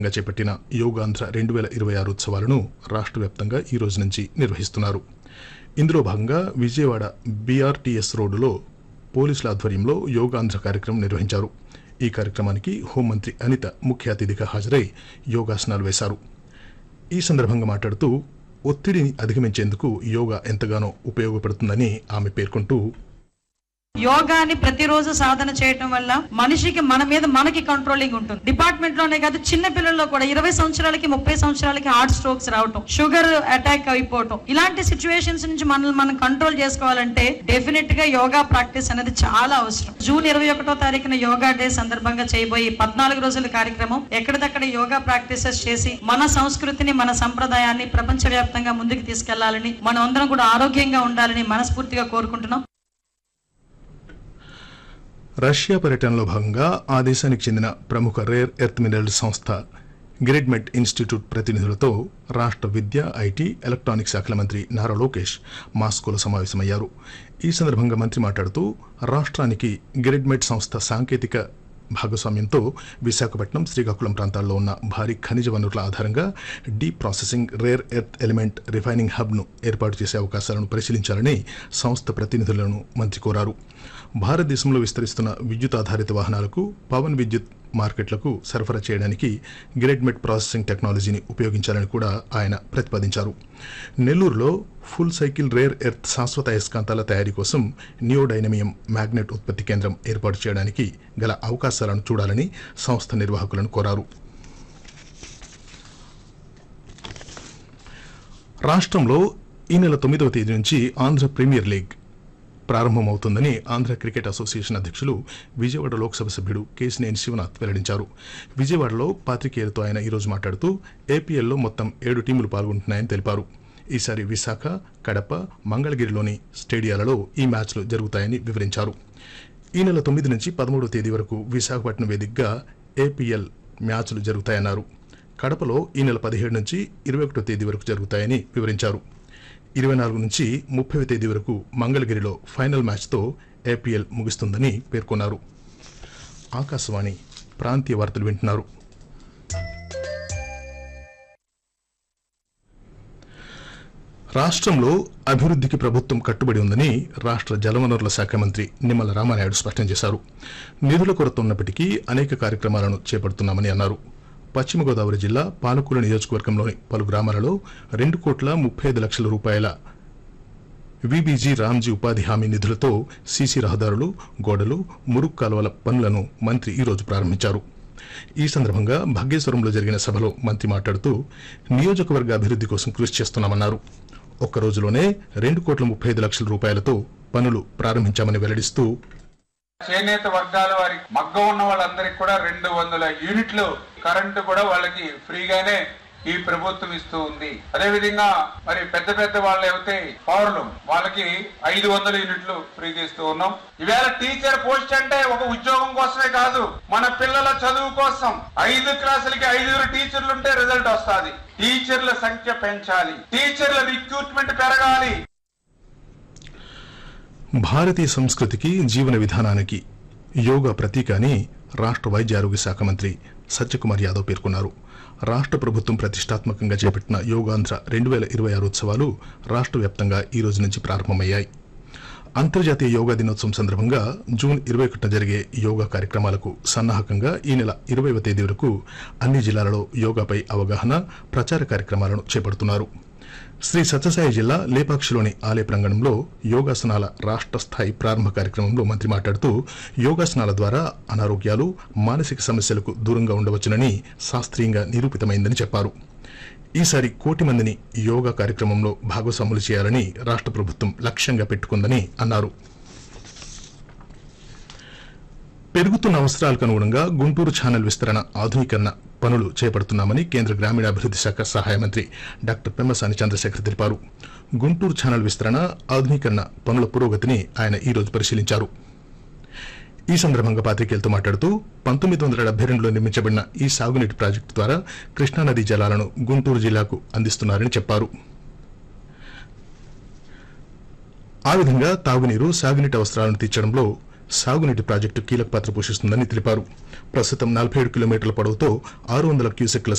గా చేపట్టిన యోగాంధ్ర రెండు వేల ఇరవై ఆరు ఉత్సవాలను రాష్ట్ర వ్యాప్తంగా ఈ రోజు నుంచి నిర్వహిస్తున్నారు ఇందులో భాగంగా విజయవాడ బీఆర్టీఎస్ రోడ్డులో పోలీసుల ఆధ్వర్యంలో యోగాంధ్ర కార్యక్రమం నిర్వహించారు ఈ కార్యక్రమానికి హోంమంత్రి అనిత ముఖ్య అతిథిగా హాజరై యోగాసనాలు వేశారు ఈ సందర్భంగా మాట్లాడుతూ ఒత్తిడిని అధిగమించేందుకు యోగా ఎంతగానో ఉపయోగపడుతుందని ఆమె పేర్కొంటూ యోగాని ప్రతిరోజు సాధన చేయటం వల్ల మనిషికి మన మీద మనకి కంట్రోలింగ్ ఉంటుంది డిపార్ట్మెంట్ లోనే కాదు చిన్న పిల్లల్లో కూడా ఇరవై సంవత్సరాలకి ముప్పై సంవత్సరాలకి హార్ట్ స్ట్రోక్స్ రావటం షుగర్ అటాక్ అయిపోవటం ఇలాంటి సిచ్యువేషన్స్ నుంచి మనల్ని మనం కంట్రోల్ చేసుకోవాలంటే డెఫినెట్ గా యోగా ప్రాక్టీస్ అనేది చాలా అవసరం జూన్ ఇరవై ఒకటో తారీఖున యోగా డే సందర్భంగా చేయబోయే పద్నాలుగు రోజుల కార్యక్రమం ఎక్కడిదక్కడ యోగా ప్రాక్టీసెస్ చేసి మన సంస్కృతిని మన సంప్రదాయాన్ని ప్రపంచవ్యాప్తంగా ముందుకు తీసుకెళ్లాలని మనం అందరం కూడా ఆరోగ్యంగా ఉండాలని మనస్ఫూర్తిగా కోరుకుంటున్నాం రష్యా పర్యటనలో భాగంగా ఆ దేశానికి చెందిన ప్రముఖ రేర్ ఎర్త్ మినరల్ సంస్థ గ్రిడ్మెట్ ఇన్స్టిట్యూట్ ప్రతినిధులతో రాష్ట్ర విద్య ఐటీ ఎలక్ట్రానిక్ శాఖల మంత్రి నారా లోకేష్ మాస్కోలో సమావేశమయ్యారు ఈ సందర్భంగా మంత్రి మాట్లాడుతూ రాష్ట్రానికి గ్రిడ్మెట్ సంస్థ సాంకేతిక భాగస్వామ్యంతో విశాఖపట్నం శ్రీకాకుళం ప్రాంతాల్లో ఉన్న భారీ ఖనిజ వనరుల ఆధారంగా deep processing rare earth element refining హబ్ను ఏర్పాటు చేసే అవకాశాలను పరిశీలించాలని సంస్థ ప్రతినిధులను మంత్రి కోరారు భారతదేశంలో విస్తరిస్తున్న విద్యుత్ ఆధారిత వాహనాలకు పవన్ విద్యుత్ మార్కెట్లకు సరఫరా చేయడానికి గ్రేడ్మెట్ ప్రాసెసింగ్ టెక్నాలజీని ఉపయోగించాలని కూడా ఆయన ప్రతిపాదించారు నెల్లూరులో ఫుల్ సైకిల్ రేర్ ఎర్త్ శాశ్వత అయస్కాంతాల తయారీ కోసం నియోడైనమియం మ్యాగ్నెట్ ఉత్పత్తి కేంద్రం ఏర్పాటు చేయడానికి గల అవకాశాలను చూడాలని సంస్థ నిర్వాహకులను కోరారు రాష్ట్రంలో ఈ నెల తొమ్మిదవ తేదీ నుంచి ఆంధ్ర ప్రీమియర్ లీగ్ ప్రారంభమవుతుందని ఆంధ్ర క్రికెట్ అసోసియేషన్ అధ్యక్షులు విజయవాడ లోక్సభ సభ్యుడు కేసినేని శివనాథ్ వెల్లడించారు విజయవాడలో పాత్రికేయులతో ఆయన ఈరోజు మాట్లాడుతూ ఏపీఎల్లో మొత్తం ఏడు టీములు పాల్గొంటున్నాయని తెలిపారు ఈసారి విశాఖ కడప మంగళగిరిలోని స్టేడియాలలో ఈ మ్యాచ్లు జరుగుతాయని వివరించారు ఈ నెల తొమ్మిది నుంచి పదమూడవ తేదీ వరకు విశాఖపట్నం వేదికగా ఏపీఎల్ మ్యాచ్లు జరుగుతాయన్నారు కడపలో ఈ నెల పదిహేడు నుంచి ఇరవై ఒకటో తేదీ వరకు జరుగుతాయని వివరించారు ఇరవై నాలుగు నుంచి ముప్పై తేదీ వరకు మంగళగిరిలో ఫైనల్ మ్యాచ్తో ఏపీఎల్ ముగుస్తుందని పేర్కొన్నారు ఆకాశవాణి ప్రాంతీయ వార్తలు వింటున్నారు రాష్ట్రంలో అభివృద్ధికి ప్రభుత్వం కట్టుబడి ఉందని రాష్ట్ర జలవనరుల శాఖ మంత్రి నిమ్మల రామానాయుడు స్పష్టం చేశారు నిధుల కొరత ఉన్నప్పటికీ అనేక కార్యక్రమాలను చేపడుతున్నామని అన్నారు పశ్చిమ గోదావరి జిల్లా పాలకూరు నియోజకవర్గంలోని పలు గ్రామాలలో రెండు కోట్ల ముప్పై ఐదు లక్షల రూపాయల విబీజీ రామ్జీ ఉపాధి హామీ నిధులతో సీసీ రహదారులు గోడలు మురుగు కాలువల పనులను మంత్రి ఈరోజు ప్రారంభించారు ఈ సందర్భంగా భాగ్యేశ్వరంలో జరిగిన సభలో మంత్రి మాట్లాడుతూ నియోజకవర్గ అభివృద్ధి కోసం కృషి చేస్తున్నామన్నారు ఒక్క రోజులోనే రెండు కోట్ల ముప్పై ఐదు లక్షల రూపాయలతో పనులు ప్రారంభించామని వెల్లడిస్తూ చేనేత వర్గాల వారికి మగ్గం ఉన్న వాళ్ళందరికి కూడా రెండు వందల యూనిట్లు కరెంటు కూడా వాళ్ళకి ఫ్రీగానే ఈ ప్రభుత్వం ఇస్తూ ఉంది అదే విధంగా మరి పెద్ద పెద్ద వాళ్ళు అయితే పౌరులు వాళ్ళకి ఐదు వందల యూనిట్లు ఫ్రీగా ఇస్తూ ఉన్నాం ఈవేళ టీచర్ పోస్ట్ అంటే ఒక ఉద్యోగం కోసమే కాదు మన పిల్లల చదువు కోసం ఐదు క్లాసులకి ఐదుగురు టీచర్లు ఉంటే రిజల్ట్ వస్తుంది టీచర్ల సంఖ్య పెంచాలి టీచర్ల రిక్రూట్మెంట్ పెరగాలి భారతీయ సంస్కృతికి జీవన విధానానికి యోగా ప్రతీక అని రాష్ట్ర వైద్య ఆరోగ్య శాఖ మంత్రి సత్యకుమార్ యాదవ్ పేర్కొన్నారు రాష్ట్ర ప్రభుత్వం ప్రతిష్టాత్మకంగా చేపట్టిన యోగాంధ్ర రెండు వేల ఇరవై ఆరు ఉత్సవాలు రాష్ట్ర వ్యాప్తంగా ఈ రోజు నుంచి ప్రారంభమయ్యాయి అంతర్జాతీయ యోగా దినోత్సవం సందర్భంగా జూన్ ఇరవై ఒకటిన జరిగే యోగా కార్యక్రమాలకు సన్నాహకంగా ఈ నెల ఇరవైవ తేదీ వరకు అన్ని జిల్లాలలో యోగాపై అవగాహన ప్రచార కార్యక్రమాలను చేపడుతున్నారు శ్రీ సత్యసాయి జిల్లా లేపాక్షిలోని ఆలయ ప్రాంగణంలో యోగాసనాల రాష్ట్ర స్థాయి ప్రారంభ కార్యక్రమంలో మంత్రి మాట్లాడుతూ యోగాసనాల ద్వారా అనారోగ్యాలు మానసిక సమస్యలకు దూరంగా ఉండవచ్చునని శాస్త్రీయంగా నిరూపితమైందని చెప్పారు ఈసారి కోటి మందిని యోగా కార్యక్రమంలో భాగస్వాములు చేయాలని రాష్ట్ర ప్రభుత్వం లక్ష్యంగా పెట్టుకుందని అన్నారు పెరుగుతున్న అవసరాలకు అనుగుణంగా గుంటూరు ఛానల్ విస్తరణ ఆధునీకరణ పనులు చేపడుతున్నామని కేంద్ర గ్రామీణాభివృద్ధి శాఖ సహాయ మంత్రి డాక్టర్ పెమ్మసాని చంద్రశేఖర్ తెలిపారు గుంటూరు ఛానల్ విస్తరణ ఆధునీకరణ పనుల పురోగతిని ఆయన ఈ రోజు పరిశీలించారు ఈ సందర్భంగా పాత్రికేయులతో మాట్లాడుతూ పంతొమ్మిది వందల డెబ్బై రెండులో నిర్మించబడిన ఈ సాగునీటి ప్రాజెక్టు ద్వారా కృష్ణానదీ జలాలను గుంటూరు జిల్లాకు అందిస్తున్నారని చెప్పారు ఆ విధంగా తాగునీరు సాగునీటి అవసరాలను తీర్చడంలో సాగునీటి ప్రాజెక్టు కీలక పాత్ర పోషిస్తుందని తెలిపారు ప్రస్తుతం నలభై ఏడు కిలోమీటర్ల పొడవుతో ఆరు వందల క్యూసెక్ల